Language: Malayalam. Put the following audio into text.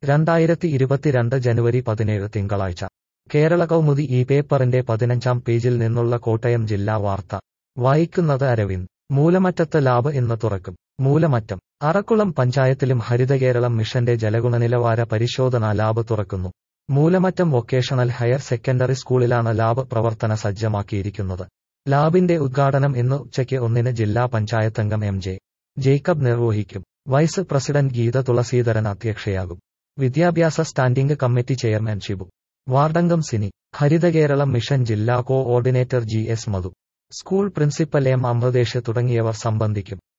രണ്ടായിരത്തി ഇരുപത്തിരണ്ട് ജനുവരി പതിനേഴ് തിങ്കളാഴ്ച കേരള കൗമുദി ഈ പേപ്പറിന്റെ പതിനഞ്ചാം പേജിൽ നിന്നുള്ള കോട്ടയം ജില്ലാ വാർത്ത വായിക്കുന്നത് അരവിന്ദ് മൂലമറ്റത്ത് ലാബ് ഇന്ന് തുറക്കും മൂലമറ്റം അറക്കുളം പഞ്ചായത്തിലും ഹരിതകേരളം മിഷന്റെ ജലഗുണനിലവാര പരിശോധനാ ലാബ് തുറക്കുന്നു മൂലമറ്റം വൊക്കേഷണൽ ഹയർ സെക്കൻഡറി സ്കൂളിലാണ് ലാബ് പ്രവർത്തന സജ്ജമാക്കിയിരിക്കുന്നത് ലാബിന്റെ ഉദ്ഘാടനം ഇന്ന് ഉച്ചയ്ക്ക് ഒന്നിന് ജില്ലാ പഞ്ചായത്തംഗം എം ജെ ജേക്കബ് നിർവഹിക്കും വൈസ് പ്രസിഡന്റ് ഗീത തുളസീധരൻ അധ്യക്ഷയാകും വിദ്യാഭ്യാസ സ്റ്റാൻഡിംഗ് കമ്മിറ്റി ചെയർമാൻ ഷിബു വാർഡംഗം സിനി ഹരിതകേരളം മിഷൻ ജില്ലാ coordinator G S Madhu school principal M Amruthesh തുടങ്ങിയവർ സംബന്ധിക്കും